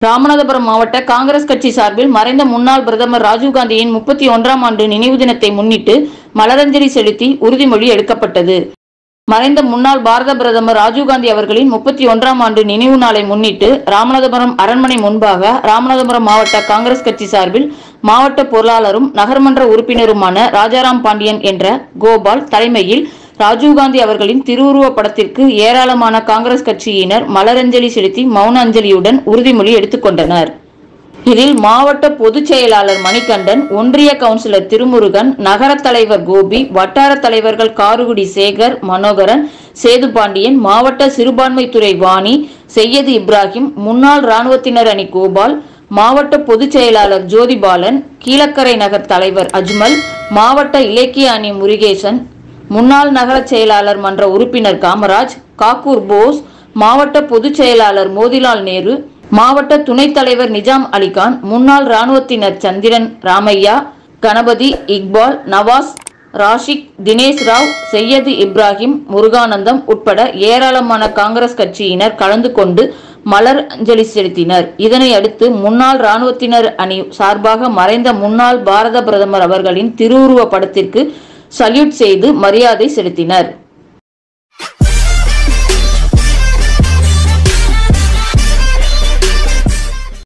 ராமநாதபுரம் மாவட்ட காங்கிரஸ் கட்சி சார்பில் மறைந்த முன்னாள் பிரதமர் ராஜீவ்காந்தியின் முப்பத்தி ஒன்றாம் ஆண்டு நினைவு தினத்தை முன்னிட்டு மலரஞ்சலி செலுத்தி உறுதிமொழி எடுக்கப்பட்டது மறைந்த முன்னாள் பாரத பிரதமர் ராஜீவ்காந்தி அவர்களின் முப்பத்தி ஒன்றாம் ஆண்டு நினைவு நாளை முன்னிட்டு ராமநாதபுரம் அரண்மனை முன்பாக ராமநாதபுரம் மாவட்ட காங்கிரஸ் கட்சி சார்பில் மாவட்ட பொருளாளரும் நகர்மன்ற உறுப்பினருமான ராஜாராம் பாண்டியன் என்ற கோபால் தலைமையில் ராஜீவ்காந்தி அவர்களின் திருவுருவ படத்திற்கு ஏராளமான காங்கிரஸ் கட்சியினர் மலரஞ்சலி செலுத்தி மௌன அஞ்சலியுடன் உறுதிமொழி எடுத்துக்கொண்டனர் இதில் மாவட்ட பொதுச் செயலாளர் மணிகண்டன் ஒன்றிய கவுன்சிலர் திருமுருகன் நகர தலைவர் கோபி வட்டார தலைவர்கள் காருகுடி சேகர் மனோகரன் சேதுபாண்டியன் மாவட்ட சிறுபான்மைத்துறை வாணி செய்யது இப்ராஹிம் முன்னாள் இராணுவத்தினர் அணி கோபால் மாவட்ட பொதுச் செயலாளர் ஜோதிபாலன் கீழக்கரை நகர் தலைவர் அஜ்மல் மாவட்ட இலக்கிய அணி முருகேசன் முன்னாள் நகர செயலாளர் மன்ற உறுப்பினர் காமராஜ் காக்கூர் போஸ் மாவட்ட பொதுச் செயலாளர் மோதிலால் நேரு மாவட்ட துணைத் தலைவர் நிஜாம் அலிகான் முன்னாள் இராணுவத்தினர் சந்திரன் ராமையா கணபதி இக்பால் நவாஸ் ராஷிக் தினேஷ் ராவ் செய்யது இப்ராஹிம் முருகானந்தம் உட்பட ஏராளமான காங்கிரஸ் கட்சியினர் கலந்து கொண்டு மலர் அஞ்சலி செலுத்தினர் இதனை அடுத்து முன்னாள் இராணுவத்தினர் அணி சார்பாக மறைந்த முன்னாள் பாரத பிரதமர் அவர்களின் திருவுருவ படத்திற்கு சல்யூட் செய்து மரியாதை செலுத்தினர்